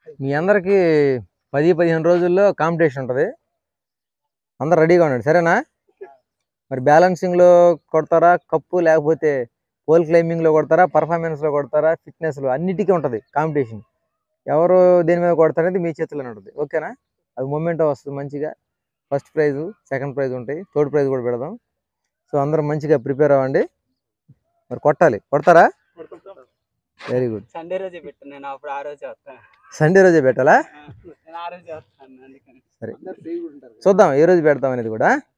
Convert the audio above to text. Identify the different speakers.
Speaker 1: మీ అందరికీ పది పదిహేను రోజుల్లో కాంపిటీషన్ ఉంటుంది అందరు రెడీగా ఉండండి సరేనా మరి బ్యాలెన్సింగ్లో కొడతారా కప్పు లేకపోతే పోల్ క్లైంబింగ్లో కొడతారా పర్ఫార్మెన్స్లో కొడతారా ఫిట్నెస్లో అన్నిటికీ ఉంటుంది కాంపిటీషన్ ఎవరు దేని మీద కొడతారనేది మీ చేతిలోనే ఉంటుంది ఓకేనా అది మూమెంట్ వస్తుంది మంచిగా ఫస్ట్ ప్రైజ్ సెకండ్ ప్రైజ్ ఉంటాయి థర్డ్ ప్రైజ్ కూడా పెడదాం సో అందరూ మంచిగా ప్రిపేర్ అవ్వండి మరి కొట్టాలి కొడతారా వెరీ గుడ్
Speaker 2: సండే రోజే పెట్టు నేను అప్పుడు ఆ రోజే వస్తాను
Speaker 1: సండే రోజే పెట్టాలా
Speaker 2: నేను ఆ రోజే వస్తాను అందుకని
Speaker 1: సరే చూద్దాం ఏ రోజు పెడతాం అనేది కూడా